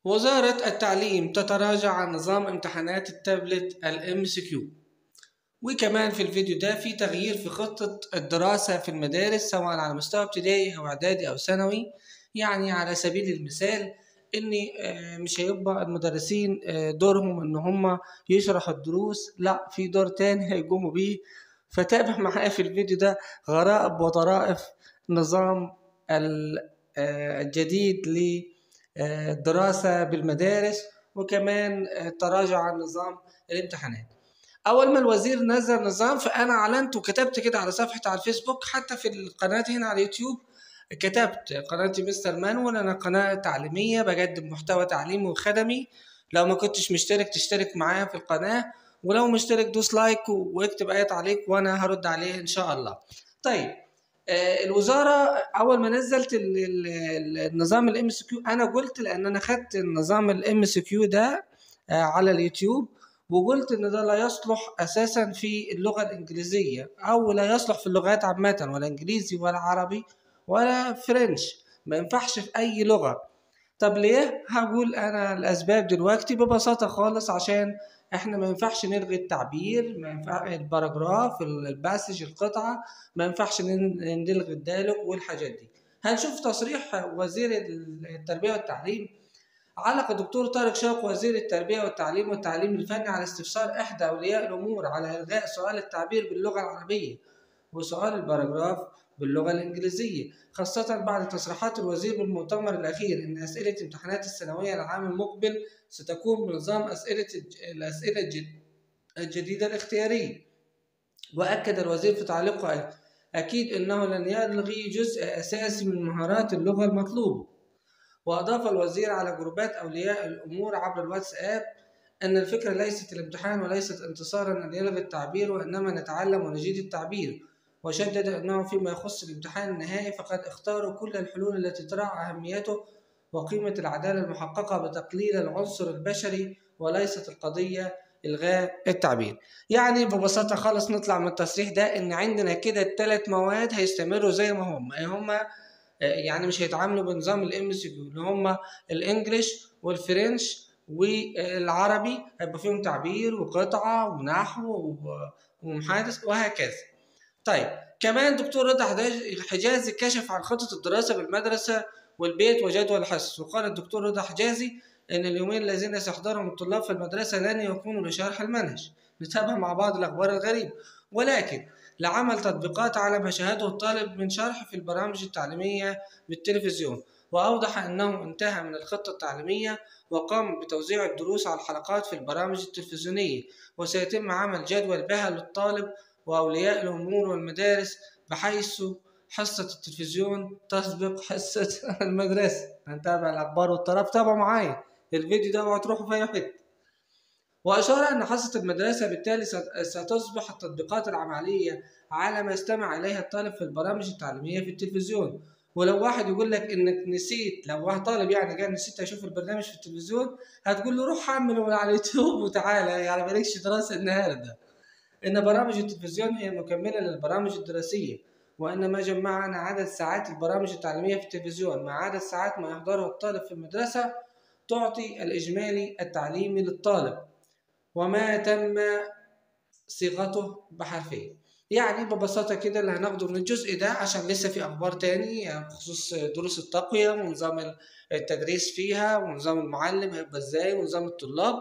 وزارة التعليم تتراجع عن نظام امتحانات التابلت ال MCQ وكمان في الفيديو ده في تغيير في خطة الدراسة في المدارس سواء على مستوى ابتدائي أو إعدادي أو ثانوي يعني على سبيل المثال إن آه، مش هيبقى المدرسين آه، دورهم إن هم يشرحوا الدروس لا في دور تاني هيقوموا بيه فتابع معايا في الفيديو ده غرائب وطرائف نظام ال- آه، الجديد للدراسة بالمدارس وكمان آه، تراجع عن نظام الامتحانات اول ما الوزير نزل نظام فانا اعلنت وكتبت كده على صفحتي على الفيسبوك حتى في القناه هنا على اليوتيوب كتبت قناتي مستر مانوال انا قناه تعليميه بقدم محتوى تعليمي وخدمي لو ما كنتش مشترك تشترك معايا في القناه ولو مشترك دوس لايك واكتب اي تعليق وانا هرد عليه ان شاء الله طيب آه، الوزاره اول ما نزلت ال- ال- ال- النظام الام اس كيو انا قلت لان انا خدت النظام الام اس كيو ده آه، على اليوتيوب وقلت ان ده لا يصلح اساسا في اللغه الانجليزيه او لا يصلح في اللغات عامه ولا انجليزي ولا عربي ولا فرنش ما ينفعش في اي لغه طب ليه هقول انا الاسباب دلوقتي ببساطه خالص عشان احنا ما ينفعش نلغي التعبير ما ينفع الباراجراف الباسج القطعه ما ينفعش نن- نلغي الدالوج والحاجات دي هنشوف تصريح وزير التربيه والتعليم علق الدكتور طارق شوقي وزير التربية والتعليم والتعليم الفني على استفسار إحدى أولياء الأمور على إلغاء سؤال التعبير باللغة العربية وسؤال الباراجراف باللغة الإنجليزية خاصة بعد تصريحات الوزير بالمؤتمر الأخير إن أسئلة امتحانات الثانوية العام المقبل ستكون بنظام أسئلة الج- الأسئلة الج- الجديدة الاختيارية وأكد الوزير في تعليقه أكيد أنه لن يلغي جزء أساسي من مهارات اللغة المطلوبة وأضاف الوزير على جروبات أولياء الأمور عبر الواتساب أن الفكرة ليست الامتحان وليست انتصارا أن يلغي التعبير وإنما نتعلم ونجيد التعبير وشدد أنه فيما يخص الامتحان النهائي فقد اختاروا كل الحلول التي تراعى أهميته وقيمة العدالة المحققة بتقليل العنصر البشري وليست القضية إلغاء التعبير يعني ببساطة خالص نطلع من التصريح ده إن عندنا كده التلات مواد هيستمروا زي ما هم أي هم يعني مش هيتعاملوا بنظام الام سي كيو اللي هم الانجليش والفرنش والعربي هيبقى فيهم تعبير وقطعه ونحو و- ومحادث وهكذا. طيب كمان دكتور رضا حداج- حجازي كشف عن خطة الدراسة بالمدرسة والبيت وجدول الحصص وقال الدكتور رضا حجازي إن اليومين الذين سيحضرهم الطلاب في المدرسة لن يكونوا لشرح المنهج نتابع مع بعض الأخبار الغريبة ولكن لعمل تطبيقات على ما شاهده الطالب من شرح في البرامج التعليمية بالتلفزيون وأوضح أنه انتهى من الخطة التعليمية وقام بتوزيع الدروس على الحلقات في البرامج التلفزيونية وسيتم عمل جدول بها للطالب وأولياء الأمور والمدارس بحيث حصة التلفزيون تسبق حصة المدرسة هنتابع الأخبار والطرف تابعوا معايا الفيديو ده اوعوا تروحوا في أي حتة وأشار أن حصة المدرسة بالتالي ست- ستصبح التطبيقات العملية على ما يستمع إليها الطالب في البرامج التعليمية في التلفزيون ولو واحد يقول لك إنك نسيت لو واحد طالب يعني جاي نسيت أشوف البرنامج في التلفزيون هتقول له روح حمله من على اليوتيوب وتعالى يعني مالكش دراسة النهاردة إن برامج التلفزيون هي مكملة للبرامج الدراسية وإن ما جمعنا عدد ساعات البرامج التعليمية في التلفزيون مع عدد ساعات ما يحضره الطالب في المدرسة تعطي الإجمالي التعليمي للطالب وما تم صيغته بحرفين يعني ببساطة كده اللي هناخده من الجزء ده عشان لسه في أخبار تاني يعني بخصوص دروس التقوية ونظام التدريس فيها ونظام المعلم هيبقى ازاي ونظام الطلاب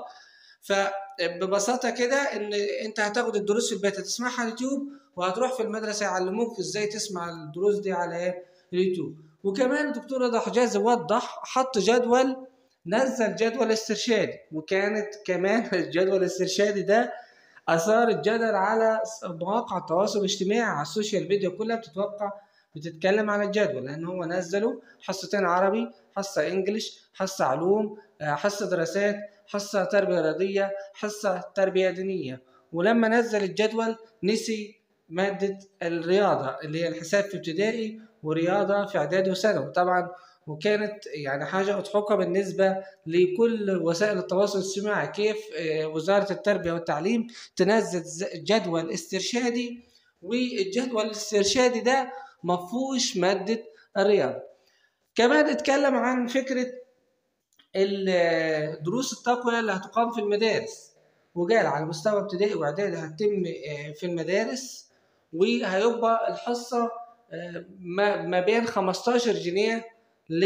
فببساطة كده إن أنت هتاخد الدروس في البيت هتسمعها على اليوتيوب وهتروح في المدرسة يعلموك ازاي تسمع الدروس دي على إيه؟ اليوتيوب وكمان الدكتور رضا حجازي وضح حط جدول نزل جدول استرشادي وكانت كمان الجدول الاسترشادي ده اثار الجدل على مواقع التواصل الاجتماعي على السوشيال ميديا كلها بتتوقع بتتكلم عن الجدول لان هو نزله حصتين عربي حصه انجليش حصه علوم آه، حصه دراسات حصه تربيه رياضيه حصه تربيه دينيه ولما نزل الجدول نسي ماده الرياضه اللي هي الحساب في ابتدائي ورياضه في اعدادي وثانوي طبعا وكانت يعني حاجه اضحوكه بالنسبه لكل وسائل التواصل الاجتماعي كيف آه، وزاره التربيه والتعليم تنزل ز- جدول استرشادي والجدول الاسترشادي ده مفهوش ماده الرياضه كمان اتكلم عن فكره دروس التقوية اللي هتقام في المدارس وقال على مستوى ابتدائي واعدادي هتتم آه، في المدارس وهيبقى الحصة آه، ما بين 15 جنيه ل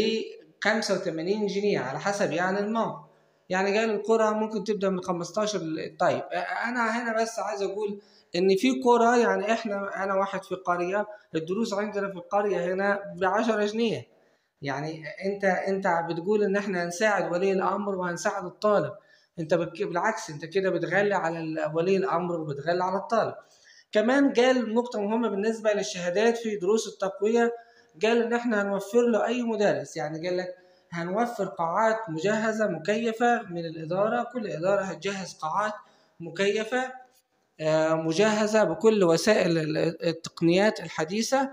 85 جنيه على حسب يعني الموقع يعني قال القرى ممكن تبدا من 15 طيب انا هنا بس عايز اقول ان في قرى يعني احنا انا واحد في قريه الدروس عندنا في القريه هنا ب 10 جنيه يعني انت انت بتقول ان احنا هنساعد ولي الامر وهنساعد الطالب انت بالعكس انت كده بتغلي على ولي الامر وبتغلي على الطالب كمان قال نقطة مهمة بالنسبة للشهادات في دروس التقوية قال ان احنا هنوفر له اي مدرس يعني قال لك هنوفر قاعات مجهزة مكيفة من الإدارة كل إدارة هتجهز قاعات مكيفة آه، مجهزة بكل وسائل التقنيات الحديثة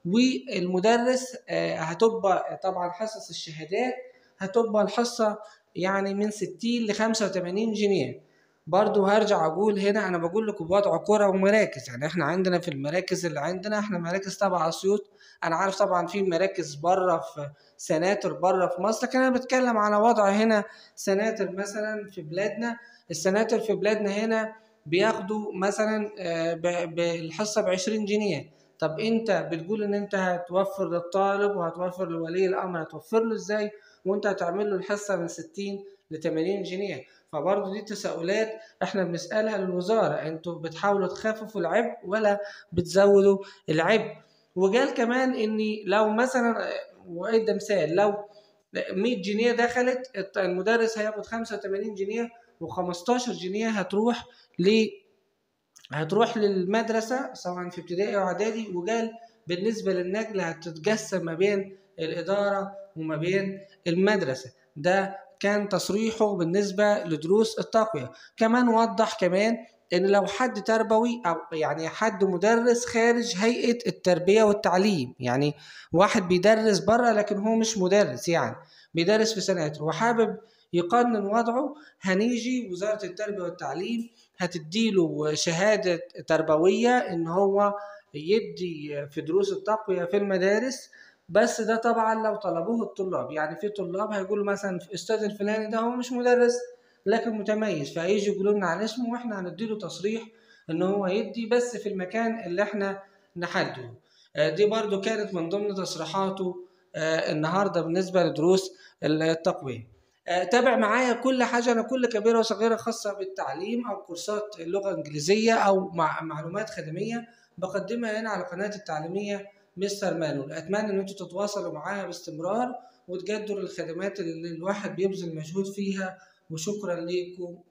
والمدرس آه، هتبقى طبعا حصص الشهادات هتبقى الحصة يعني من 60 ل 85 جنيه برضو هرجع اقول هنا انا بقول لكم بوضع قرى ومراكز يعني احنا عندنا في المراكز اللي عندنا احنا مراكز تبع اسيوط انا عارف طبعا في مراكز بره في سناتر بره في مصر لكن انا بتكلم على وضع هنا سناتر مثلا في بلادنا السناتر في بلادنا هنا بياخدوا مثلا آه، بالحصه ب 20 جنيه طب انت بتقول ان انت هتوفر للطالب وهتوفر لولي الامر هتوفر له ازاي وانت هتعمل له الحصه من 60 ل 80 جنيه فبرضه دي تساؤلات احنا بنسالها للوزاره انتوا بتحاولوا تخففوا العبء ولا بتزودوا العبء وقال كمان ان لو مثلا وادى مثال لو 100 جنيه دخلت المدرس هياخد 85 جنيه و15 جنيه هتروح ل هتروح للمدرسة سواء في ابتدائي أو إعدادي وقال بالنسبة للنقل هتتقسم ما بين الإدارة وما بين المدرسة ده كان تصريحه بالنسبة لدروس التقوية كمان وضح كمان ان لو حد تربوي او يعني حد مدرس خارج هيئه التربيه والتعليم يعني واحد بيدرس بره لكن هو مش مدرس يعني بيدرس في سناتر وحابب يقنن وضعه هنيجي وزاره التربيه والتعليم هتديله شهاده تربويه ان هو يدي في دروس التقويه في المدارس بس ده طبعا لو طلبوه الطلاب يعني في طلاب هيقولوا مثلا الاستاذ الفلاني ده هو مش مدرس لكن متميز فهيجي يقولوا لنا على اسمه واحنا هنديله تصريح ان هو يدي بس في المكان اللي احنا نحدده آه، دي برضو كانت من ضمن تصريحاته آه، النهارده بالنسبه لدروس التقويه آه، تابع معايا كل حاجه انا كل كبيره وصغيره خاصه بالتعليم او كورسات اللغه الانجليزيه او معلومات خدميه بقدمها هنا على قناه التعليميه مستر مانول اتمنى ان انتوا تتواصلوا معايا باستمرار وتجدوا الخدمات اللي الواحد بيبذل مجهود فيها وشكرا لكم